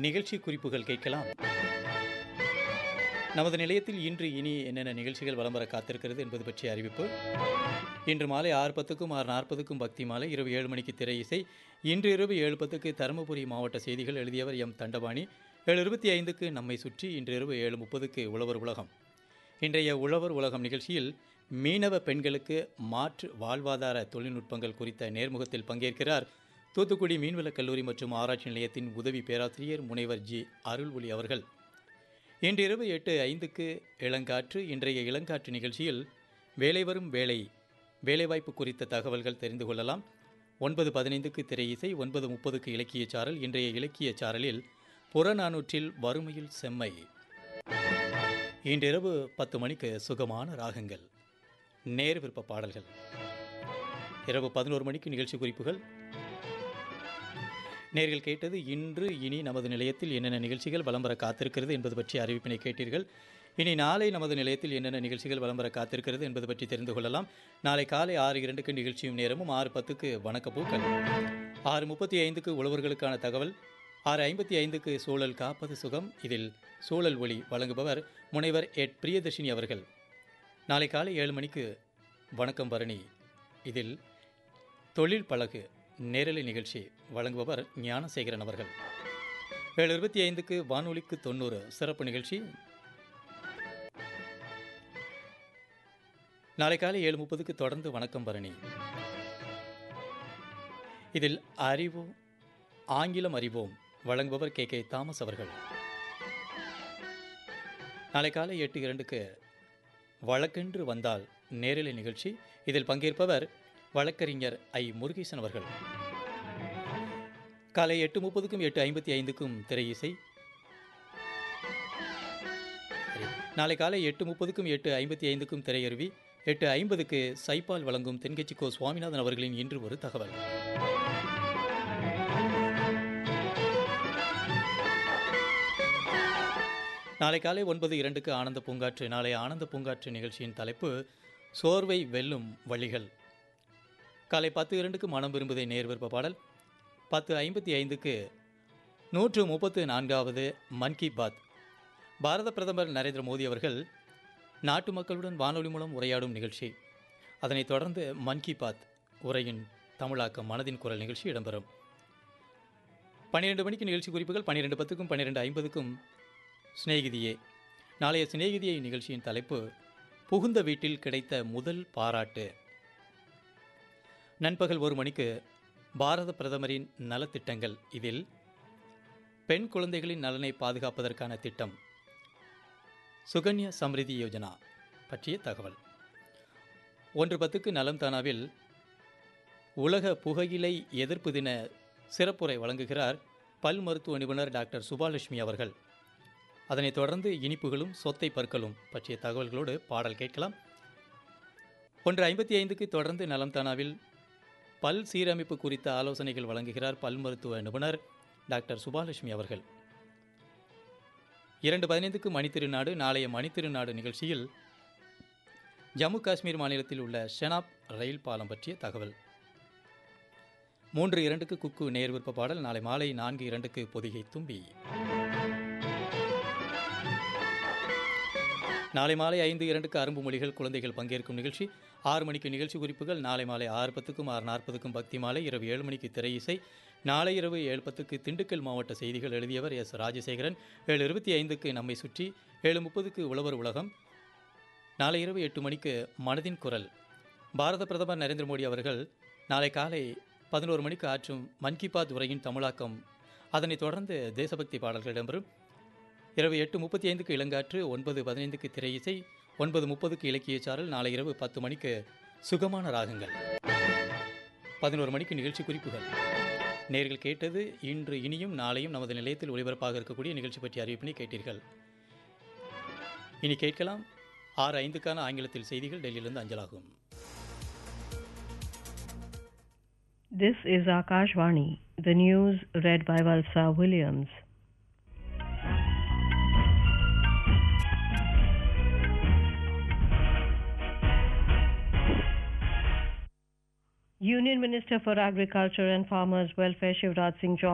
நிகழ்ச்சி குறிப்புகள் கேட்கலாம் நமது நிலையத்தில் இன்று இனி என்னென்ன நிகழ்ச்சிகள் வலம் வர காத்திருக்கிறது என்பது பற்றிய அறிவிப்பு இன்று மாலை ஆறு பத்துக்கும் ஆறு நாற்பதுக்கும் பக்தி மாலை இரவு ஏழு மணிக்கு திரை இசை இன்று இரவு ஏழு பத்துக்கு தருமபுரி மாவட்ட செய்திகள் எழுதியவர் எம் தண்டபாணி ஏழு இருபத்தி ஐந்துக்கு நம்மை சுற்றி இன்று இரவு ஏழு முப்பதுக்கு உழவர் உலகம் இன்றைய உழவர் உலகம் நிகழ்ச்சியில் மீனவ பெண்களுக்கு மாற்று வாழ்வாதார தொழில்நுட்பங்கள் குறித்த நேர்முகத்தில் பங்கேற்கிறார் தூத்துக்குடி மீன்வளக் கல்லூரி மற்றும் ஆராய்ச்சி நிலையத்தின் உதவி பேராசிரியர் முனைவர் ஜி அருள்ஒளி அவர்கள் இன்று இரவு எட்டு ஐந்துக்கு இளங்காற்று இன்றைய இளங்காற்று நிகழ்ச்சியில் வேலை வரும் வேலை வேலைவாய்ப்பு குறித்த தகவல்கள் தெரிந்து கொள்ளலாம் ஒன்பது பதினைந்துக்கு திரை இசை ஒன்பது முப்பதுக்கு இலக்கிய சாரல் இன்றைய இலக்கிய சாரலில் புறநானூற்றில் வறுமையில் செம்மை இன்றிரவு பத்து மணிக்கு சுகமான ராகங்கள் நேர் விருப்ப பாடல்கள் இரவு பதினோரு மணிக்கு நிகழ்ச்சி குறிப்புகள் நேர்கள் கேட்டது இன்று இனி நமது நிலையத்தில் என்னென்ன நிகழ்ச்சிகள் வலம் வர காத்திருக்கிறது என்பது பற்றி அறிவிப்பினை கேட்டீர்கள் இனி நாளை நமது நிலையத்தில் என்னென்ன நிகழ்ச்சிகள் வலம் வர காத்திருக்கிறது என்பது பற்றி தெரிந்து கொள்ளலாம் நாளை காலை ஆறு இரண்டுக்கு நிகழ்ச்சியும் நேரமும் ஆறு பத்துக்கு வணக்க பூக்கள் ஆறு முப்பத்தி ஐந்துக்கு உழவர்களுக்கான தகவல் ஆறு ஐம்பத்தி ஐந்துக்கு சூழல் காப்பது சுகம் இதில் சூழல் ஒளி வழங்குபவர் முனைவர் எட் பிரியதர்ஷினி அவர்கள் நாளை காலை ஏழு மணிக்கு வணக்கம் பரணி இதில் தொழில் பழகு நேரலை நிகழ்ச்சி வழங்குபவர் ஞானசேகரன் அவர்கள் ஏழு இருபத்தி ஐந்துக்கு வானொலிக்கு தொண்ணூறு சிறப்பு நிகழ்ச்சி நாளை காலை ஏழு முப்பதுக்கு தொடர்ந்து வணக்கம் பரணி இதில் அறிவோம் ஆங்கிலம் அறிவோம் வழங்குபவர் கே கே தாமஸ் அவர்கள் நாளை காலை எட்டு இரண்டுக்கு வழக்கென்று வந்தால் நேரலை நிகழ்ச்சி இதில் பங்கேற்பவர் வழக்கறிஞர் ஐ முருகேசன் அவர்கள் காலை எட்டு முப்பதுக்கும் எட்டு ஐம்பத்தி ஐந்துக்கும் திரை இசை சரி. நாளை காலை எட்டு முப்பதுக்கும் எட்டு ஐம்பத்தி ஐந்துக்கும் திரையருவி எட்டு ஐம்பதுக்கு சைபால் வழங்கும் தென்கட்சிக்கோ சுவாமிநாதன் அவர்களின் இன்று ஒரு தகவல் நாளை காலை ஒன்பது இரண்டுக்கு ஆனந்த பூங்காற்று நாளை ஆனந்த பூங்காற்று நிகழ்ச்சியின் தலைப்பு சோர்வை வெல்லும் வழிகள் காலை பத்து இரண்டுக்கு மனம் விரும்புதை நேர் விருப்ப பாடல் பத்து ஐம்பத்தி ஐந்துக்கு நூற்று முப்பத்து நான்காவது மன் கி பாத் பாரத பிரதமர் நரேந்திர மோடி அவர்கள் நாட்டு மக்களுடன் வானொலி மூலம் உரையாடும் நிகழ்ச்சி அதனைத் தொடர்ந்து மன் கி பாத் உரையின் தமிழாக்கம் மனதின் குரல் நிகழ்ச்சி இடம்பெறும் பன்னிரெண்டு மணிக்கு நிகழ்ச்சி குறிப்புகள் பன்னிரெண்டு பத்துக்கும் பன்னிரெண்டு ஐம்பதுக்கும் சிநேகிதியே நாளைய சிநேகிதியை நிகழ்ச்சியின் தலைப்பு புகுந்த வீட்டில் கிடைத்த முதல் பாராட்டு நண்பகல் ஒரு மணிக்கு பாரத பிரதமரின் நலத்திட்டங்கள் இதில் பெண் குழந்தைகளின் நலனை பாதுகாப்பதற்கான திட்டம் சுகன்யா சம்ரிதி யோஜனா பற்றிய தகவல் ஒன்று பத்துக்கு நலம் தானாவில் உலக புகையிலை எதிர்ப்பு தின சிறப்புரை வழங்குகிறார் பல் மருத்துவ நிபுணர் டாக்டர் சுபாலட்சுமி அவர்கள் அதனைத் தொடர்ந்து இனிப்புகளும் சொத்தை பற்களும் பற்றிய தகவல்களோடு பாடல் கேட்கலாம் ஒன்று ஐம்பத்தி ஐந்துக்கு தொடர்ந்து நலம் தானாவில் பல் சீரமைப்பு குறித்த ஆலோசனைகள் வழங்குகிறார் பல் மருத்துவ நிபுணர் டாக்டர் சுபாலட்சுமி அவர்கள் இரண்டு பதினைந்துக்கு மணித்திருநாடு நாளைய மணித்திருநாடு நிகழ்ச்சியில் ஜம்மு காஷ்மீர் மாநிலத்தில் உள்ள ஷெனாப் ரயில் பாலம் பற்றிய தகவல் மூன்று இரண்டுக்கு குக்கு நேர் விருப்ப பாடல் நாளை மாலை நான்கு இரண்டுக்கு பொதிகை தும்பி நாளை மாலை ஐந்து இரண்டுக்கு அரும்பு மொழிகள் குழந்தைகள் பங்கேற்கும் நிகழ்ச்சி ஆறு மணிக்கு நிகழ்ச்சி குறிப்புகள் நாளை மாலை ஆறு பத்துக்கும் ஆறு நாற்பதுக்கும் பக்தி மாலை இரவு ஏழு மணிக்கு திரை இசை நாளை இரவு ஏழு பத்துக்கு திண்டுக்கல் மாவட்ட செய்திகள் எழுதியவர் எஸ் ராஜசேகரன் ஏழு இருபத்தி ஐந்துக்கு நம்மை சுற்றி ஏழு முப்பதுக்கு உழவர் உலகம் நாளை இரவு எட்டு மணிக்கு மனதின் குரல் பாரத பிரதமர் நரேந்திர மோடி அவர்கள் நாளை காலை பதினோரு மணிக்கு ஆற்றும் மன் கி பாத் உரையின் தமிழாக்கம் அதனைத் தொடர்ந்து தேசபக்தி பாடல்கள் இடம்பெறும் இரவு எட்டு முப்பத்தி ஐந்துக்கு இளங்காற்று ஒன்பது பதினைந்துக்கு திரை இசை ஒன்பது முப்பதுக்கு இலக்கிய சாரல் நாளை இரவு பத்து மணிக்கு சுகமான ராகங்கள் பதினோரு மணிக்கு நிகழ்ச்சி குறிப்புகள் நேர்கள் கேட்டது இன்று இனியும் நாளையும் நமது நிலையத்தில் ஒளிபரப்பாக இருக்கக்கூடிய நிகழ்ச்சி பற்றிய அறிவிப்பினை கேட்டீர்கள் இனி கேட்கலாம் ஆறு ஐந்துக்கான ஆங்கிலத்தில் செய்திகள் டெல்லியிலிருந்து அஞ்சலாகும் This is Akashvani, the news read by Valsa Williams. Union Minister for Agriculture and Farmers Welfare Shivraj Singh Chauhan